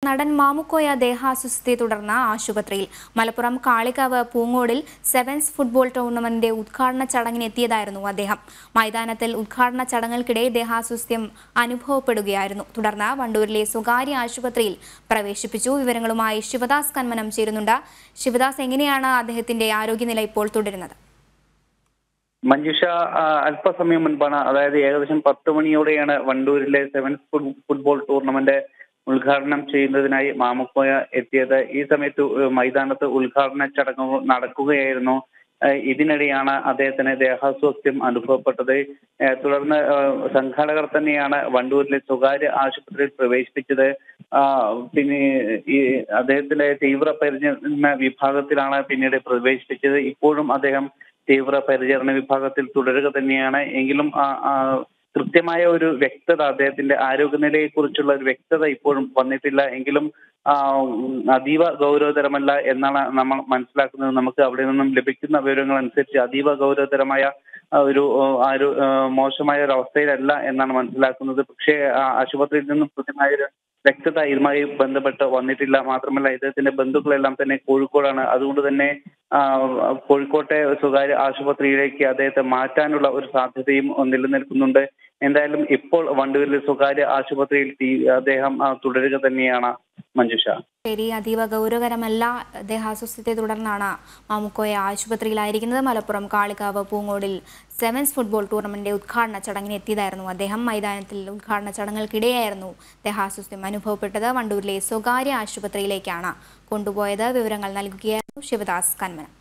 നടൻ മാമുക്കോയ ദേഹാസ്വസ്ഥത്തെ തുടർന്ന് ആശുപത്രിയിൽ മലപ്പുറം കാളികാവ് പൂങ്ങോടിൽ സെവൻസ് ഫുട്ബോൾ ടൂർണമെന്റിന്റെ ഉദ്ഘാടന ചടങ്ങിനെത്തിയതായിരുന്നു അദ്ദേഹം മൈതാനത്തിൽ ഉദ്ഘാടന ചടങ്ങുകൾക്കിടെ ദേഹാസ്വസ്ഥ്യം അനുഭവപ്പെടുകയായിരുന്നു തുടർന്ന് വണ്ടൂരിലെ സ്വകാര്യ ആശുപത്രിയിൽ പ്രവേശിപ്പിച്ചു വിവരങ്ങളുമായി ശിവദാസ് കന്മനം ചേരുന്നുണ്ട് ശിവദാസ് എങ്ങനെയാണ് അദ്ദേഹത്തിന്റെ ആരോഗ്യനില ഇപ്പോൾ തുടരുന്നത് മഞ്ജുഷ ആ, അല്പസമയം മുൻപാണ് അതായത് ഏകദേശം പത്ത് മണിയോടെയാണ് വണ്ടൂരിലെ സെവൻസ് ഫുട്- ഫുട്ബോൾ ടൂർണമെന്റ് ഉദ്ഘാടനം ചെയ്യുന്നതിനായി മാമുക്കോയ എത്തിയത് ഈ സമയത്ത് ഉ- മൈതാനത്ത് ഉദ്ഘാടന ചടങ്ങുകൾ നടക്കുകയായിരുന്നു ആ, ഇതിനിടെയാണ് അദ്ദേഹത്തിന് ദേഹാസ്വാസ്ഥ്യം അനുഭവപ്പെട്ടത് ആ, തുടർന്ന് ആ, സംഘാടകർ തന്നെയാണ് വണ്ടൂരിലെ സ്വകാര്യ ആശുപത്രിയിൽ പ്രവേശിപ്പിച്ചത് ആ, പിന്നെ ഈ അദ്ദേഹത്തിന്റെ തീവ്ര പരിചരണ വിഭാഗത്തിലാണ് പിന്നീട് പ്രവേശിപ്പിച്ചത് ഇപ്പോഴും അദ്ദേഹം തീവ്ര പരിചരണ വിഭാഗത്തിൽ തുടരുക തന്നെയാണ് എങ്കിലും ആ, ആ, കൃത്യമായ ഒരു വ്യക്തത അദ്ദേഹത്തിന്റെ ആരോഗ്യനിലയെ കുറിച്ചുള്ള ഒരു വ്യക്തത ഇപ്പോഴും വന്നിട്ടില്ല എങ്കിലും ആ, ഉം, അതീവ ഗൗരവതരമല്ല എന്നാണ് നമ്മൾ മനസ്സിലാക്കുന്നത് നമുക്ക് അവിടെ നിന്നും ലഭിക്കുന്ന വിവരങ്ങൾ അനുസരിച്ച് അതീവ ഗൗരവതരമായ ആ, ഒരു ആ, ആരോ ആ, മോശമായ ഒരു അവസ്ഥയിലല്ല എന്നാണ് മനസ്സിലാക്കുന്നത് പക്ഷേ ആ, ആശുപത്രിയിൽ നിന്നും കൃത്യമായ ഒരു വ്യക്തത ഇതുമായി ബന്ധപ്പെട്ട് വന്നിട്ടില്ല മാത്രമല്ല ഇദ്ദേഹത്തിന്റെ ബന്ധുക്കളെല്ലാം തന്നെ കോഴിക്കോടാണ് അതുകൊണ്ട് തന്നെ ആ, കോഴിക്കോട്ടെ സ്വകാര്യ ആശുപത്രിയിലേക്ക് അദ്ദേഹത്തെ മാറ്റാനുള്ള ഒരു സാധ്യതയും നിലനിൽക്കുന്നുണ്ട് എന്തായാലും ഇപ്പോൾ വണ്ടൂരിലെ സ്വകാര്യ ആശുപത്രിയിൽ തീ- അദ്ദേഹം ആ, തുടരുക തന്നെയാണ് മഞ്ജുഷ ശരി അതീവ ഗൗരവകരമല്ല ദേഹാസ്വസ്ഥത്തെ തുടർന്നാണ് മാമുക്കോയ ആശുപത്രിയിലായിരിക്കുന്നത് മലപ്പുറം കാളികാവ് പൂങ്ങോടിൽ സെവൻസ് ഫുട്ബോൾ ടൂർണമെന്റിന്റെ ഉദ്ഘാടന ചടങ്ങിന് എത്തിയതായിരുന്നു അദ്ദേഹം മൈതാനത്തിൽ ഉദ്ഘാടന ചടങ്ങുകൾക്കിടെയായിരുന്നു ദേഹാസ്വസ്ഥ്യം അനുഭവപ്പെട്ടത് വണ്ടൂരിലെ സ്വകാര്യ ആശുപത്രിയിലേക്കാണ് കൊണ്ടുപോയത് വിവരങ്ങൾ നൽകുകയായിരുന്നു ശിവദാസ് കന്മനം